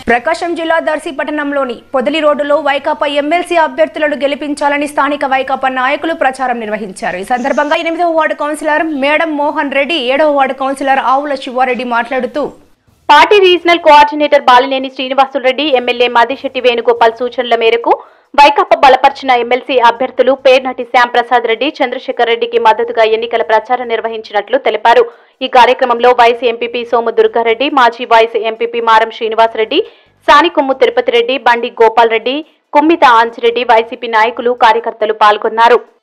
ప్రకాశం జిల్లా దర్శి పట్టణంలోని పొదిలి రోడ్డులో వైకాపా ఎమ్మెల్సీ అభ్యర్థులను గెలిపించాలని స్థానిక వైకాపా నాయకులు ప్రచారం నిర్వహించారు ఈ సందర్భంగా ఎనిమిదవ వార్డు కౌన్సిలర్ మేడం మోహన్ రెడ్డి ఏడవ వార్డు కౌన్సిలర్ ఆవుల శివారెడ్డి మాట్లాడుతూ party regional coordinator Balineni Srinivasulareddy MLA Madisetti Venugopal సూచనల మేరకు వైకాపా బలపరిచిన ఎమ్మెల్సీ అభ్యర్థులు పేర్నటి శ్యాంప్రసాద్ రెడ్డి చంద్రశేఖర్ రెడ్డికి మద్దతుగా ఎన్నికల ప్రచారం నిర్వహించినట్లు తెలిపారు ఈ కార్యక్రమంలో వైస్ ఎంపీపీ సోము దుర్గారెడ్డి మాజీ వైస్ ఎంపీపీ మారం శ్రీనివాసరెడ్డి సానికొమ్ము తిరుపతి రెడ్డి బండి గోపాల్ రెడ్డి కుమ్మిత ఆంజిరెడ్డి వైసీపీ నాయకులు కార్యకర్తలు పాల్గొన్నారు